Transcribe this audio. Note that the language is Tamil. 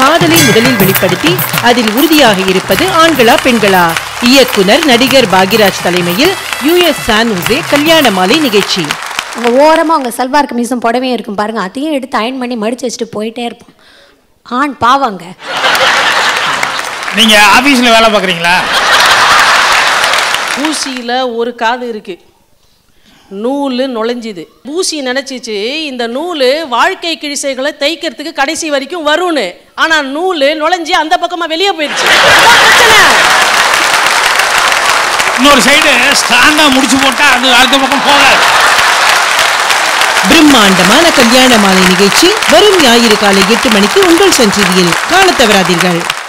காதலை முதலில் வெளிப்படுத்தி அதில் உறுதியாக இருப்பது ஆண்களா பெண்களா இயக்குனர் நடிகர் பாக்யராஜ் தலைமையில் யுஎஸ் சான் உசே கல்யாண மாலை நிகழ்ச்சி அங்கே ஓரமாக அவங்க சல்வார் கமீஸும் புடவையும் இருக்கும் பாருங்க அதையும் எடுத்து அயன் பண்ணி மடிச்சு வச்சுட்டு போயிட்டே இருப்போம் ஆண் பாவாங்க நீங்க ஆபீஸ்ல வேலை பார்க்குறீங்களா ஊசியில் ஒரு காது இருக்கு நூல் நுழைஞ்சுது ஊசி நினைச்சிச்சு இந்த நூல் வாழ்க்கை கிழிசைகளை தைக்கிறதுக்கு கடைசி வரைக்கும் வரும்னு ஆனா நூல் நுழைஞ்சு அந்த பக்கமா வெளியே போயிடுச்சு அதான் பிரச்சனை. இன்னொரு சைடு ஸ்ட்ராங்கா முடிச்சு போட்டா அது அடுத்த பக்கம் போகாது பிரம்மாண்டமான கல்யாண மாலை நிகழ்ச்சி வரும் ஞாயிறு காலை எட்டு மணிக்கு உங்கள் சன் டிவியில் காணத் தவறாதீர்கள்